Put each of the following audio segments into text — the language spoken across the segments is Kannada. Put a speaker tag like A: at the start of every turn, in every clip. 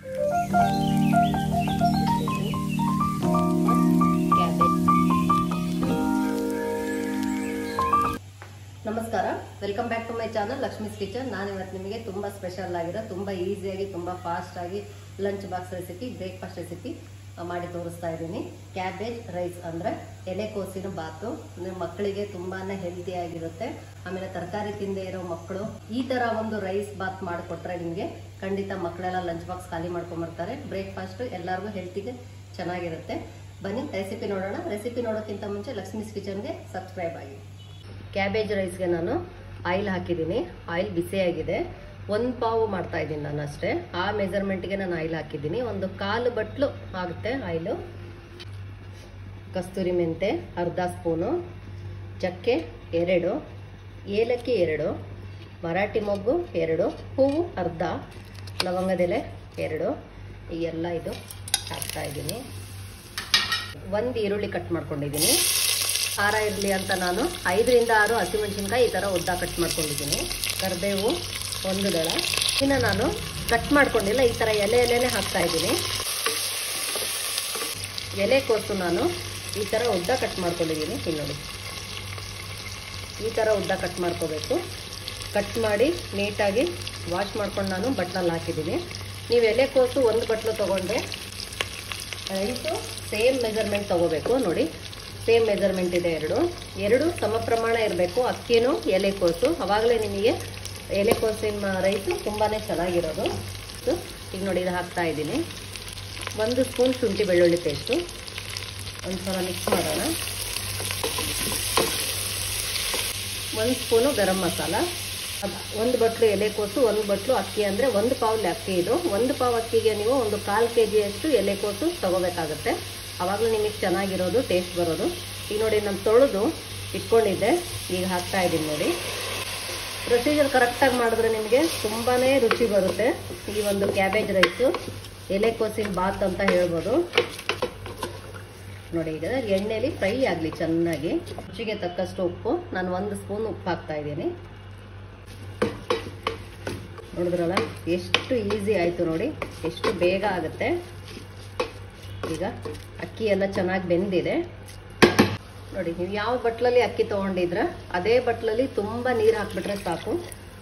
A: ಕ್ಯಾಬೇಜ್ ನಮಸ್ಕಾರ welcome back to my channel Lakshmi's kitchen ನಾನು ಇವತ್ತು ನಿಮಗೆ ತುಂಬ ಸ್ಪೆಷಲ್ ಆಗಿರೋ ತುಂಬ ಈಸಿಯಾಗಿ ತುಂಬ ಫಾಸ್ಟಾಗಿ lunch box recipe breakfast recipe ಮಾಡಿ ತೋರಿಸ್ತಾ ಇದ್ದೀನಿ ಕ್ಯಾಬೇಜ್ ರೈಸ್ ಅಂದರೆ ಎಲೆಕೋಸಿನ ಬಾತು ಅಂದರೆ ಮಕ್ಕಳಿಗೆ ತುಂಬಾ ಹೆಲ್ತಿ ಆಗಿರುತ್ತೆ ಆಮೇಲೆ ತರಕಾರಿ ತಿಂದೇ ಇರೋ ಮಕ್ಕಳು ಈ ಥರ ಒಂದು ರೈಸ್ ಬಾತ್ ಮಾಡಿಕೊಟ್ರೆ ನಿಮಗೆ ಖಂಡಿತ ಮಕ್ಕಳೆಲ್ಲ ಲಂಚ್ ಬಾಕ್ಸ್ ಖಾಲಿ ಮಾಡ್ಕೊಂಬರ್ತಾರೆ ಬ್ರೇಕ್ಫಾಸ್ಟ್ ಎಲ್ಲರಿಗೂ ಹೆಲ್ತಿಗೆ ಚೆನ್ನಾಗಿರುತ್ತೆ ಬನ್ನಿ ರೆಸಿಪಿ ನೋಡೋಣ ರೆಸಿಪಿ ನೋಡೋಕ್ಕಿಂತ ಮುಂಚೆ ಲಕ್ಷ್ಮೀಸ್ ಕಿಚನ್ಗೆ ಸಬ್ಸ್ಕ್ರೈಬ್ ಆಗಿ ಕ್ಯಾಬೇಜ್ ರೈಸ್ಗೆ ನಾನು ಆಯಿಲ್ ಹಾಕಿದ್ದೀನಿ ಆಯಿಲ್ ಬಿಸಿಯಾಗಿದೆ ಒಂದು ಪಾವು ಮಾಡ್ತಾ ಇದ್ದೀನಿ ನಾನು ಅಷ್ಟೇ ಆ ಮೆಜರ್ಮೆಂಟ್ಗೆ ನಾನು ಆಯಿಲ್ ಹಾಕಿದ್ದೀನಿ ಒಂದು ಕಾಲು ಬಟ್ಲು ಆಗುತ್ತೆ ಆಯಿಲು ಕಸ್ತೂರಿ ಮೆಂತೆ ಅರ್ಧ ಸ್ಪೂನು ಚಕ್ಕೆ ಎರಡು ಏಲಕ್ಕಿ ಎರಡು ಮರಾಠಿ ಮೊಗ್ಗು ಎರಡು ಹೂವು ಅರ್ಧ ಲವಂಗದೆಲೆ ಎರಡು ಈ ಎಲ್ಲ ಇದು ಹಾಕ್ತಾ ಇದ್ದೀನಿ ಒಂದು ಈರುಳ್ಳಿ ಕಟ್ ಮಾಡ್ಕೊಂಡಿದ್ದೀನಿ ಖಾರ ಇರಲಿ ಅಂತ ನಾನು ಐದರಿಂದ ಆರು ಹಸಿಮೆಣಸಿನ್ಕಾಯಿ ಈ ಥರ ಉದ್ದ ಕಟ್ ಮಾಡ್ಕೊಂಡಿದ್ದೀನಿ ಕರಿಬೇವು ಒಂದು ದಳ ಇನ್ನು ನಾನು ಕಟ್ ಮಾಡ್ಕೊಂಡಿಲ್ಲ ಈ ಥರ ಎಲೆ ಎಲೆನೇ ಹಾಕ್ತಾ ಇದ್ದೀನಿ ಎಲೆ ಕೋಸು ನಾನು ಈ ಥರ ಉದ್ದ ಕಟ್ ಮಾಡ್ಕೊಂಡಿದ್ದೀನಿ ಇಲ್ಲಿ ನೋಡಿ ಈ ಥರ ಉದ್ದ ಕಟ್ ಮಾಡ್ಕೋಬೇಕು ಕಟ್ ಮಾಡಿ ನೀಟಾಗಿ ವಾಶ್ ಮಾಡ್ಕೊಂಡು ನಾನು ಬಟ್ಲಲ್ಲಿ ಹಾಕಿದ್ದೀನಿ ನೀವು ಎಲೆಕೋಸು ಒಂದು ಬಟ್ಲು ತೊಗೊಂಡ್ರೆ ರೈಸು ಸೇಮ್ ಮೆಜರ್ಮೆಂಟ್ ತೊಗೋಬೇಕು ನೋಡಿ ಸೇಮ್ ಮೆಜರ್ಮೆಂಟ್ ಇದೆ ಎರಡು ಎರಡು ಸಮ ಪ್ರಮಾಣ ಇರಬೇಕು ಅಕ್ಕಿನೂ ಎಲೆಕೋಸು ಆವಾಗಲೇ ನಿಮಗೆ ಎಲೆಕೋಸಿನ ರೈಸು ತುಂಬಾ ಚೆನ್ನಾಗಿರೋದು ಇದು ಈಗ ನೋಡಿ ಇದು ಹಾಕ್ತಾ ಇದ್ದೀನಿ ಒಂದು ಸ್ಪೂನ್ ಶುಂಠಿ ಬೆಳ್ಳುಳ್ಳಿ ಪೇಸ್ಟು ಒಂದು ಸಲ ಮಿಕ್ಸ್ ಮಾಡೋಣ ಒಂದು ಸ್ಪೂನು ಗರಂ ಮಸಾಲ ಒಂದು ಬಟ್ಲು ಎಲೆಕೋಸು ಒಂದು ಬಟ್ಲು ಅಕ್ಕಿ ಅಂದರೆ ಒಂದು ಪಾವು ಅಕ್ಕಿ ಇದು ಒಂದು ಪಾವು ಅಕ್ಕಿಗೆ ನೀವು ಒಂದು ಕಾಲು ಕೆ ಜಿಯಷ್ಟು ಎಲೆಕೋಸು ತೊಗೋಬೇಕಾಗತ್ತೆ ಆವಾಗಲೂ ನಿಮಗೆ ಚೆನ್ನಾಗಿರೋದು ಟೇಸ್ಟ್ ಬರೋದು ಈಗ ನೋಡಿ ನಾನು ತೊಳೆದು ಇಟ್ಕೊಂಡಿದ್ದೆ ಈಗ ಹಾಕ್ತಾ ಇದ್ದೀನಿ ನೋಡಿ ಪ್ರೊಸೀಜರ್ ಕರೆಕ್ಟಾಗಿ ಮಾಡಿದ್ರೆ ನಿಮಗೆ ತುಂಬಾ ರುಚಿ ಬರುತ್ತೆ ಈ ಒಂದು ಕ್ಯಾಬೇಜ್ ರೈಸು ಎಲೆಕೋಸಿನ ಬಾತ್ ಅಂತ ಹೇಳ್ಬೋದು ನೋಡಿ ಈಗ ಎಣ್ಣೆಲಿ ಫ್ರೈ ಆಗಲಿ ಚೆನ್ನಾಗಿ ರುಚಿಗೆ ತಕ್ಕಷ್ಟು ಉಪ್ಪು ನಾನು ಒಂದು ಸ್ಪೂನ್ ಉಪ್ಪು ಹಾಕ್ತಾ ಇದ್ದೀನಿ ನೋಡಿದ್ರಲ್ಲ ಎಷ್ಟು ಈಸಿ ಆಯಿತು ನೋಡಿ ಎಷ್ಟು ಬೇಗ ಆಗುತ್ತೆ ಈಗ ಅಕ್ಕಿ ಎಲ್ಲ ಚೆನ್ನಾಗಿ ಬೆಂದಿದೆ ನೋಡಿ ನೀವು ಯಾವ ಬಟ್ಲಲ್ಲಿ ಅಕ್ಕಿ ತೊಗೊಂಡಿದ್ರ ಅದೇ ಬಟ್ಲಲ್ಲಿ ತುಂಬ ನೀರು ಹಾಕ್ಬಿಟ್ರೆ ಸಾಕು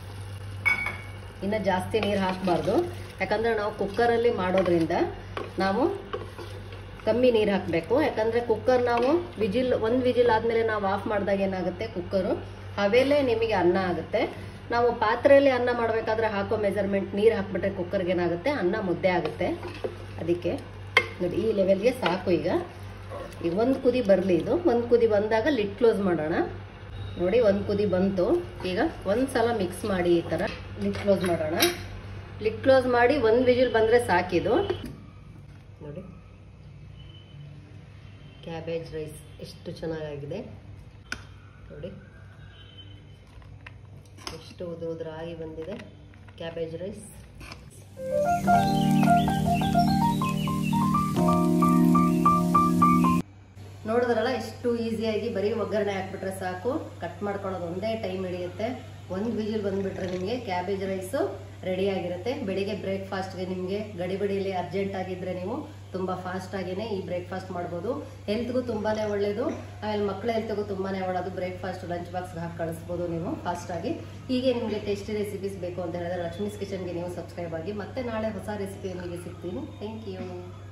A: ಇನ್ನು ಜಾಸ್ತಿ ನೀರು ಹಾಕಬಾರ್ದು ಯಾಕಂದರೆ ನಾವು ಕುಕ್ಕರಲ್ಲಿ ಮಾಡೋದ್ರಿಂದ ನಾವು ಕಮ್ಮಿ ನೀರು ಹಾಕಬೇಕು ಯಾಕಂದರೆ ಕುಕ್ಕರ್ ನಾವು ವಿಜಿಲ್ ಒಂದು ವಿಜಿಲ್ ಆದಮೇಲೆ ನಾವು ಆಫ್ ಮಾಡಿದಾಗ ಏನಾಗುತ್ತೆ ಕುಕ್ಕರು ಹವೇಲೇ ನಿಮಗೆ ಅನ್ನ ಆಗುತ್ತೆ ನಾವು ಪಾತ್ರೆಯಲ್ಲಿ ಅನ್ನ ಮಾಡಬೇಕಾದ್ರೆ ಹಾಕೋ ಮೆಜರ್ಮೆಂಟ್ ನೀರು ಹಾಕ್ಬಿಟ್ರೆ ಕುಕ್ಕರ್ಗೆ ಏನಾಗುತ್ತೆ ಅನ್ನ ಮುದ್ದೆ ಆಗುತ್ತೆ ಅದಕ್ಕೆ ನೋಡಿ ಈ ಲೆವೆಲ್ಗೆ ಸಾಕು ಈಗ ಈಗ ಒಂದು ಕುದಿ ಬರಲಿ ಇದು ಒಂದು ಕುದಿ ಬಂದಾಗ ಲಿಡ್ ಕ್ಲೋಸ್ ಮಾಡೋಣ ನೋಡಿ ಒಂದು ಕುದಿ ಬಂತು ಈಗ ಒಂದು ಸಲ ಮಿಕ್ಸ್ ಮಾಡಿ ಈ ಥರ ಲಿಡ್ ಕ್ಲೋಸ್ ಮಾಡೋಣ ಲಿಡ್ ಕ್ಲೋಸ್ ಮಾಡಿ ಒಂದು ವಿಜಿಲ್ ಬಂದರೆ ಸಾಕಿದು ನೋಡಿ ಕ್ಯಾಬೇಜ್ ರೈಸ್ ಎಷ್ಟು ಚೆನ್ನಾಗಾಗಿದೆ ನೋಡಿ ಎಷ್ಟು ಉದ್ರ ಉದ್ರಾಗಿ ಬಂದಿದೆ ಕ್ಯಾಬೇಜ್ ರೈಸ್ ನೋಡಿದ್ರಲ್ಲ ಎಷ್ಟು ಈಸಿಯಾಗಿ ಬರೀ ಒಗ್ಗರಣೆ ಹಾಕ್ಬಿಟ್ರೆ ಸಾಕು ಕಟ್ ಮಾಡ್ಕೊಳ್ಳೋದು ಒಂದೇ ಟೈಮ್ ಹಿಡಿಯುತ್ತೆ ಒಂದು ವಿಜಿಲ್ ಬಂದುಬಿಟ್ರೆ ನಿಮಗೆ ಕ್ಯಾಬೇಜ್ ರೈಸು ರೆಡಿ ಆಗಿರುತ್ತೆ ಬೆಳಿಗ್ಗೆ ಬ್ರೇಕ್ಫಾಸ್ಟ್ಗೆ ನಿಮಗೆ ಗಡಿಬಿಡಿಲಿ ಅರ್ಜೆಂಟ್ ಆಗಿದ್ದರೆ ನೀವು ತುಂಬ ಫಾಸ್ಟಾಗಿಯೇ ಈ ಬ್ರೇಕ್ಫಾಸ್ಟ್ ಮಾಡ್ಬೋದು ಹೆಲ್ತ್ಗೂ ತುಂಬಾ ಒಳ್ಳೆಯದು ಆಮೇಲೆ ಮಕ್ಕಳ ಹೆಲ್ತ್ಗೂ ತುಂಬಾ ಒಳ್ಳೆಯದು ಬ್ರೇಕ್ಫಾಸ್ಟ್ ಲಂಚ್ ಬಾಕ್ಸ್ಗೆ ಹಾಕಿ ಕಳಿಸ್ಬೋದು ನೀವು ಫಾಸ್ಟಾಗಿ ಹೀಗೆ ನಿಮಗೆ ಟೇಸ್ಟಿ ರೆಸಿಪೀಸ್ ಬೇಕು ಅಂತ ಹೇಳಿದ್ರೆ ಲಕ್ಷ್ಮೀಸ್ ಕಿಚನ್ಗೆ ನೀವು ಸಬ್ಸ್ಕ್ರೈಬ್ ಆಗಿ ಮತ್ತೆ ನಾಳೆ ಹೊಸ ರೆಸಿಪಿಯೊಂದಿಗೆ ಸಿಗ್ತೀನಿ ಥ್ಯಾಂಕ್ ಯು